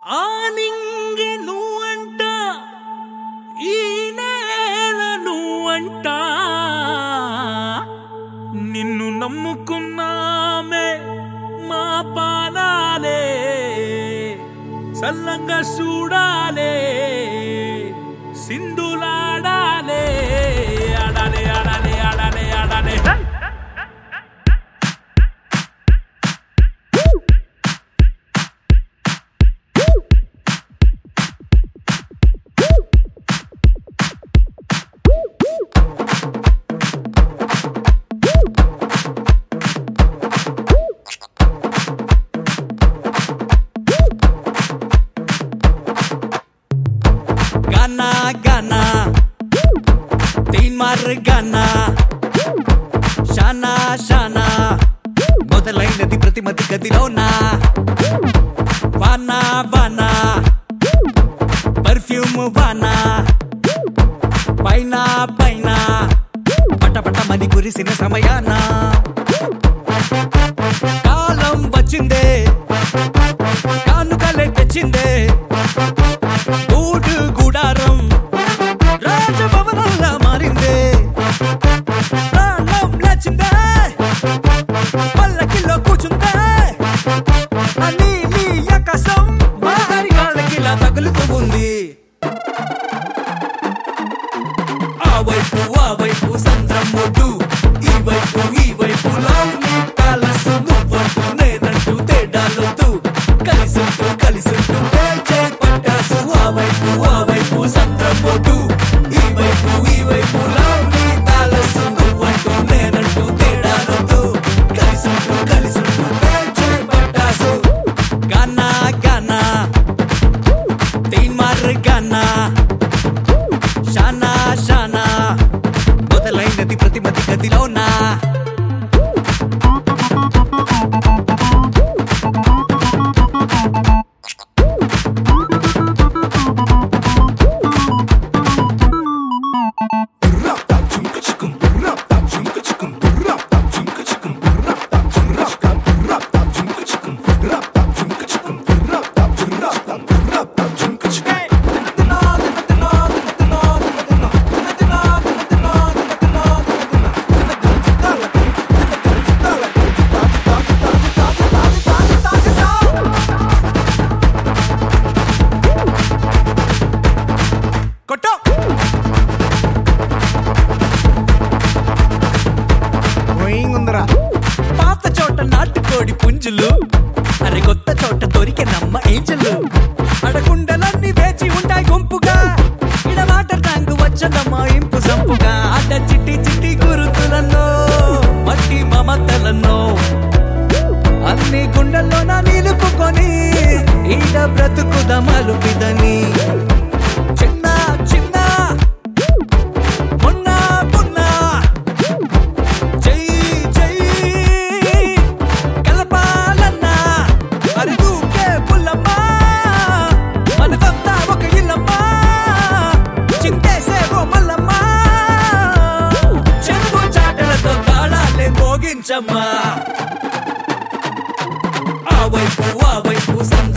ఆ నింగి నువ్వంట ఈ నేల నువ్వంట నిన్ను నమ్ముకున్నామే మా పానాలే సల్లంగా చూడాలే సింధులాడాలే ఆడాలే ఆడాలే ఆడాలే ఆడాలే గానా గానా తీన్ మార్ గానా షానా షానా మొదలైనది ప్రతిమతి గదిలోనా వానా వానా పర్ఫ్యూమ్ వానా పైన పైన పటపట మని కురిసిన సమయాన కాలం వచ్చిందే కానుకలే తెచ్చిందే గూడు గుడారం రాజభవనంలా మారిందే ప్రాణం లేచిందే పల్లకిలో కూర్చుందే అని నీ ఆకాశం మారి కాళ్ళకిలా తగులుతూ ఉంది ఆ వైపు ఆ వైపు సంద్రం ఒడ్డు ఈ వైపు ఈ వైపు లవ్లీ ప్యాలెస్ నువ్వంటూ నేనంటూ తేడాలొద్దు కలిసుంటూ కలిసుంటూ పేచే పట్టాసు ఆ వైపు ఆ వైపు సంద్రం ఒడ్డు ఈ వైపు ఈ వైపు లవ్లీ ప్యాలెస్ నువ్వంటూ నేనంటూ తేడాలొద్దు కలిసుంటూ కలిసుంటూ పేచే పట్టాసు గానా గానా తీన్ మార్ గానా షానా షానా మొదలైనది ప్రతిమతి గదిలోనా కొట్టో ఉందరా పాత చోట నాటుకోడి పుంజులు అరే కొత్త చోట దొరికే నమ్మ ఏంజలు అడకుండలన్నీ వేచి ఉంటాయి గుంపుగా ఇడ వాటర్ ట్యాంక్ వచ్చదమ్మా ఇంపు సంపుగా అడ్డ చిట్టి చిట్టి గురుతులన్నో మట్టి మమతలన్నో అన్ని గుండెల్లో నా నిలుపుకొని ఈడ బ్రతుకుదమలు పిదని చిన్న చిన్న మొన్న మొన్న జై జై కలపాలన్నా అరుగుకే పుల్లమ్మా మనకంతా ఒక ఇల్లమ్మా చింతేసే ఓ మల్లమ్మా చెరువు చాటలతో తాళాలే మోగించమ్మా ఆ వైపు ఆ వైపు సంద